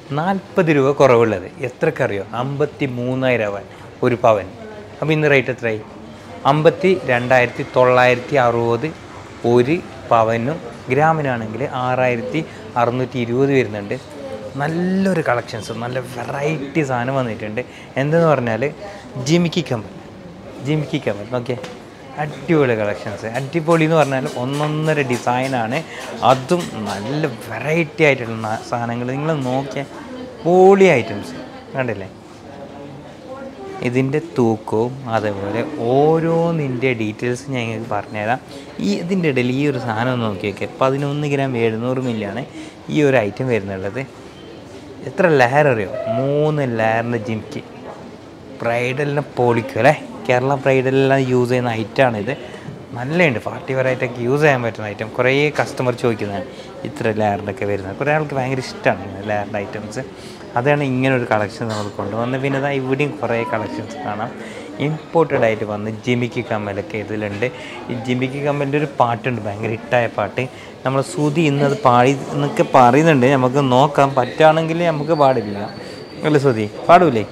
നാൽപ്പത് രൂപ കുറവുള്ളത് എത്രക്കറിയോ അമ്പത്തി മൂന്നായിരം രൂപ ഒരു പവൻ അപ്പോൾ ഇന്ന് റേറ്റ് എത്രയായി അമ്പത്തി രണ്ടായിരത്തി തൊള്ളായിരത്തി അറുപത് ഒരു പവനും ഗ്രാമിനാണെങ്കിൽ ആറായിരത്തി അറുന്നൂറ്റി ഇരുപത് വരുന്നുണ്ട് നല്ലൊരു കളക്ഷൻസ് നല്ല വെറൈറ്റി സാധനം വന്നിട്ടുണ്ട് എന്തെന്ന് പറഞ്ഞാൽ ജിമിക്കി കമ്മൽ ജിമിക്കി കമ്മൽ നോക്കിയേ അടിപൊളി കളക്ഷൻസ് അടിപൊളി എന്ന് പറഞ്ഞാൽ ഒന്നൊന്നര ഡിസൈനാണ് അതും നല്ല വെറൈറ്റി ആയിട്ടുള്ള ന- സാധനങ്ങൾ നിങ്ങൾ നോക്കിയ പോളി ഐറ്റംസ് കണ്ടില്ലേ ഇതിൻ്റെ തൂക്കവും അതേപോലെ ഓരോന്നിൻ്റെ ഡീറ്റെയിൽസ് ഞാൻ നിങ്ങൾക്ക് പറഞ്ഞുതരാം ഈ ഇതിൻ്റെ ഇടയിൽ ഈ ഒരു സാധനം ഒന്ന് നോക്കി നോക്കിയാൽ പതിനൊന്ന് ഗ്രാം എഴുന്നൂറ് മില്ലിയാണ് ഈ ഒരു ഐറ്റം വരുന്നുള്ളത് എത്ര ലെയർ അറിയോ മൂന്ന് ലെയറിൻ്റെ ജിംക്കി ബ്രൈഡലിനെ പൊളിക്കും അല്ലേ കേരള ബ്രൈഡലെല്ലാം യൂസ് ചെയ്യുന്ന ഐറ്റമാണിത് നല്ലതുണ്ട് പാർട്ടി വെറൈറ്റൊക്കെ യൂസ് ചെയ്യാൻ പറ്റുന്ന ഐറ്റം കുറേ കസ്റ്റമർ ചോദിക്കുന്നതാണ് ഇത്ര ലെയറിൻ്റെ ഒക്കെ വരുന്നത് കുറേ ആൾക്ക് ഭയങ്കര ഇഷ്ടമാണ് ഇങ്ങനെ ലെയറിൻ്റെ ഐറ്റംസ് അതാണ് ഇങ്ങനെ ഒരു കളക്ഷൻ നമ്മൾ കൊണ്ടുവന്നത് പിന്നെ ഇതാ ഇവിടെയും കുറേ കളക്ഷൻസ് കാണാം ഇമ്പോർട്ടഡ് ആയിട്ട് വന്ന് ജിമിക്ക് കമ്മലൊക്കെ ഇതിലുണ്ട് ഈ ജിമിക്ക് കമ്മലിൻ്റെ ഒരു പാട്ടുണ്ട് ഭയങ്കര ഹിറ്റായ പാട്ട് നമ്മൾ സുതി ഇന്നത് പാടി എന്നൊക്കെ പറയുന്നുണ്ട് നമുക്ക് നോക്കാം പറ്റുകയാണെങ്കിൽ നമുക്ക് പാടില്ല അല്ലേ സുതി പാടൂലേ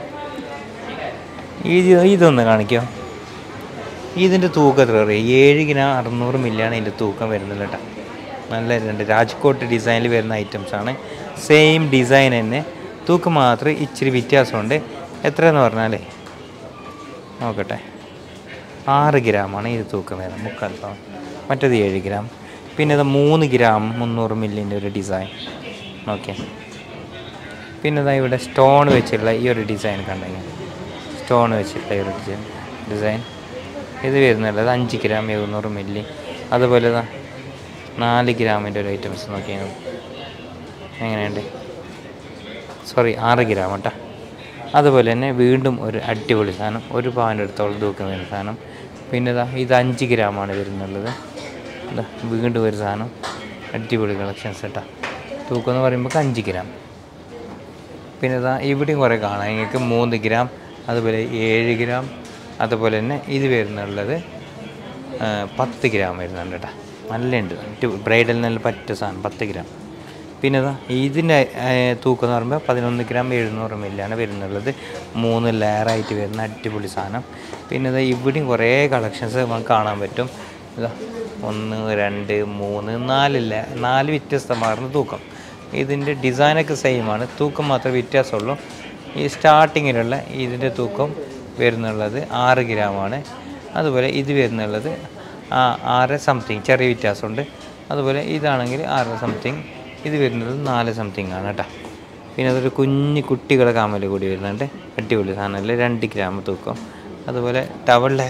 ഇത് ഇതൊന്ന് കാണിക്കോ ഇതിൻ്റെ തൂക്കം എത്ര പറയും ഏഴ് ഗ്രാം അറുന്നൂറ് മില്ലിയാണ് ഇതിൻ്റെ തൂക്കം വരുന്നത് കേട്ടോ നല്ല രണ്ട് രാജ്കോട്ട് ഡിസൈനിൽ വരുന്ന ഐറ്റംസ് ആണ് സെയിം ഡിസൈൻ തന്നെ തൂക്കം മാത്രം ഇച്ചിരി വ്യത്യാസമുണ്ട് എത്രയെന്ന് പറഞ്ഞാലേ നോക്കട്ടെ ആറ് ഗ്രാമാണ് ഇത് തൂക്കം വരുന്നത് മുക്കാൽ പവൻ മറ്റേത് ഏഴ് ഗ്രാം പിന്നെ ഇത് മൂന്ന് ഗ്രാം മുന്നൂറ് മില്ലിൻ്റെ ഒരു ഡിസൈൻ ഓക്കെ പിന്നെ ഇതാ ഇവിടെ സ്റ്റോൺ വെച്ചുള്ള ഈ ഒരു ഡിസൈൻ കണ്ടെങ്കിൽ സ്റ്റോൺ വെച്ചിട്ടുള്ള ഈ ഒരു ഡിസൈൻ ഡിസൈൻ ഇത് വരുന്നുള്ളത് അഞ്ച് ഗ്രാം എഴുന്നൂറ് മില്ലി അതുപോലെ ഇതാ നാല് ഗ്രാമിൻ്റെ ഒരു ഐറ്റംസ് നോക്കിയാൽ എങ്ങനെയുണ്ട് സോറി ആറ് ഗ്രാം കേട്ടോ അതുപോലെ തന്നെ വീണ്ടും ഒരു അടിപൊളി സാധനം ഒരു പവൻ്റെ അടുത്തോളം തൂക്കം വരുന്ന സാധനം പിന്നെ ഇതാ ഇത് അഞ്ച് ഗ്രാമാണ് വരുന്നുള്ളത് ഇതാ വീണ്ടും ഒരു സാധനം അടിപൊളി കളക്ഷൻസ് കേട്ടോ തൂക്കം എന്ന് പറയുമ്പോൾ അഞ്ച് ഗ്രാം പിന്നെ ഇതാ ഇവിടെയും കുറേ കാണാം നിങ്ങൾക്ക് മൂന്ന് ഗ്രാം അതുപോലെ ഏഴ് ഗ്രാം അതുപോലെ തന്നെ ഇത് വരുന്നുള്ളത് ആ, പത്ത് ഗ്രാം വരുന്നുണ്ട് കേട്ടോ നല്ലുണ്ട് ബ്രൈഡൽ നല്ല പറ്റ സാധനം പത്ത് ഗ്രാം പിന്നെ ഇതാ ഇതിൻ്റെ ആ, തൂക്കം എന്ന് പറയുമ്പോൾ പതിനൊന്ന് ഗ്രാം എഴുന്നൂറ് മില്ലാണ് വരുന്നുള്ളത് മൂന്ന് ലെയറായിട്ട് വരുന്ന അടിപൊളി സാധനം പിന്നെ ഇതാ ഇവിടെയും കുറേ കളക്ഷൻസ് നമുക്ക് കാണാൻ പറ്റും ഇതാ ഒന്ന് രണ്ട് മൂന്ന് നാല് ലെ നാല് വ്യത്യസ്തമാർന്ന തൂക്കം ഇതിൻ്റെ ഡിസൈനൊക്കെ സെയിമാണ് തൂക്കം മാത്രമേ വ്യത്യാസമുള്ളൂ ഈ സ്റ്റാർട്ടിങ്ങിലുള്ള ഇതിൻ്റെ തൂക്കം വരുന്നുള്ളത് ആറ് ഗ്രാമാണ് അതുപോലെ ഇത് വരുന്നുള്ളത് ആ ആറ് സംതിങ് ചെറിയ വ്യത്യാസമുണ്ട് അതുപോലെ ഇതാണെങ്കിൽ ആറ് സംതിങ് ഇത് വരുന്നത് നാല് സംതിങ് ആണ് കേട്ടോ പിന്നെ അതൊരു കുഞ്ഞ് കുട്ടികളെ കാമൽ കൂടി വരുന്നുണ്ട് അടിപൊളി സാധനമല്ലേ രണ്ട് ഗ്രാം തൂക്കം അതുപോലെ ടവളിലെ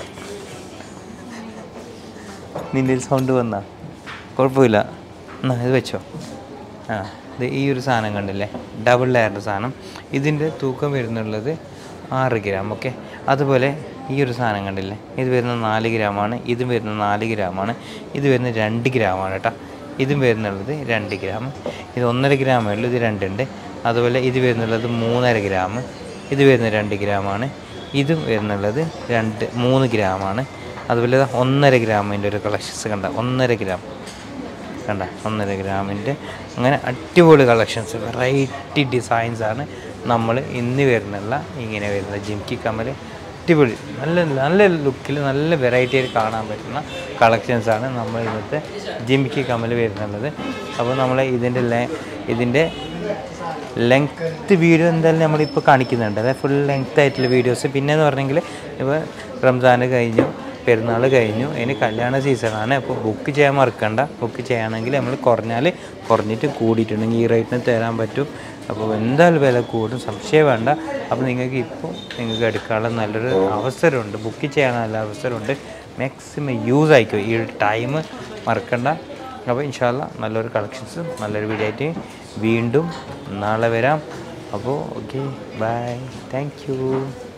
നിൻ്റെ സൗണ്ട് വന്നാ കുഴപ്പമില്ല എന്നാ ഇത് വെച്ചോ ആ ഇത് ഈ ഒരു സാധനം കണ്ടില്ലേ ഡബിൾ ലെയറിൻ്റെ സാധനം ഇതിൻ്റെ തൂക്കം വരുന്നുള്ളത് ആറ് ഗ്രാം ഓക്കെ അതുപോലെ ഈ ഒരു സാധനം കണ്ടില്ലേ ഇത് വരുന്നത് നാല് ഗ്രാമാണ് ഇതും വരുന്നത് നാല് ഗ്രാമാണ് ഇത് വരുന്നത് രണ്ട് ഗ്രാമാണ് കേട്ടോ ഇതും വരുന്നുള്ളത് രണ്ട് ഗ്രാം ഇത് ഒന്നര ഗ്രാമേ ഉള്ളൂ ഇത് രണ്ടുണ്ട് അതുപോലെ ഇത് വരുന്നുള്ളത് മൂന്നര ഗ്രാം ഇത് വരുന്നത് രണ്ട് ഗ്രാമാണ് ഇതും വരുന്നുള്ളത് രണ്ട് മൂന്ന് ഗ്രാമാണ് അതുപോലെ ദാ ഒന്നര ഗ്രാമിൻ്റെ ഒരു കളക്ഷൻസ് കണ്ട ഒന്നര ഗ്രാം കണ്ട ഒന്നര ഗ്രാമിൻ്റെ അങ്ങനെ അടിപൊളി കളക്ഷൻസ് വെറൈറ്റി ഡിസൈൻസ് ആണ് നമ്മൾ ഇന്ന് വരുന്നുള്ള ഇങ്ങനെ വരുന്ന ജിംകി കമൽ അടിപൊളി നല്ല നല്ല ലുക്കിൽ നല്ല വെറൈറ്റി ആയിട്ട് കാണാൻ പറ്റുന്ന കളക്ഷൻസ് ആണ് നമ്മൾ ഇന്നത്തെ ജിംകി കമൽ വരുന്നുള്ളത് അപ്പോൾ നമ്മൾ ഇതിൻ്റെ ലെ ഇതിൻ്റെ ലെങ്ത്ത് വീഡിയോ എന്തായാലും നമ്മളിപ്പോൾ കാണിക്കുന്നുണ്ട് അതായത് ഫുൾ ലെങ്ത് ആയിട്ടുള്ള വീഡിയോസ് പിന്നെയെന്ന് പറഞ്ഞെങ്കിൽ ഇപ്പോൾ റംസാൻ കഴിഞ്ഞു പെരുന്നാൾ കഴിഞ്ഞു ഇനി കല്യാണ സീസണാണ് അപ്പോൾ ബുക്ക് ചെയ്യാൻ മറക്കണ്ട ബുക്ക് ചെയ്യുകയാണെങ്കിൽ നമ്മൾ കുറഞ്ഞാൽ കുറഞ്ഞിട്ട് കൂടിയിട്ടുണ്ടെങ്കിൽ ഈ റേറ്റിന് തരാൻ പറ്റും അപ്പോൾ എന്തായാലും വില കൂടും സംശയം വേണ്ട അപ്പോൾ നിങ്ങൾക്ക് ഇപ്പോൾ നിങ്ങൾക്ക് എടുക്കാനുള്ള നല്ലൊരു അവസരമുണ്ട് ബുക്ക് ചെയ്യാൻ നല്ല അവസരമുണ്ട് മാക്സിമം യൂസ് ആയിക്കോ ഈ ടൈം മറക്കണ്ട അപ്പോൾ ഇൻഷാല്ല നല്ലൊരു കളക്ഷൻസ് നല്ലൊരു വീഡിയോ ആയിട്ട് വീണ്ടും നാളെ വരാം അപ്പോൾ ഓക്കെ ബൈ താങ്ക് യു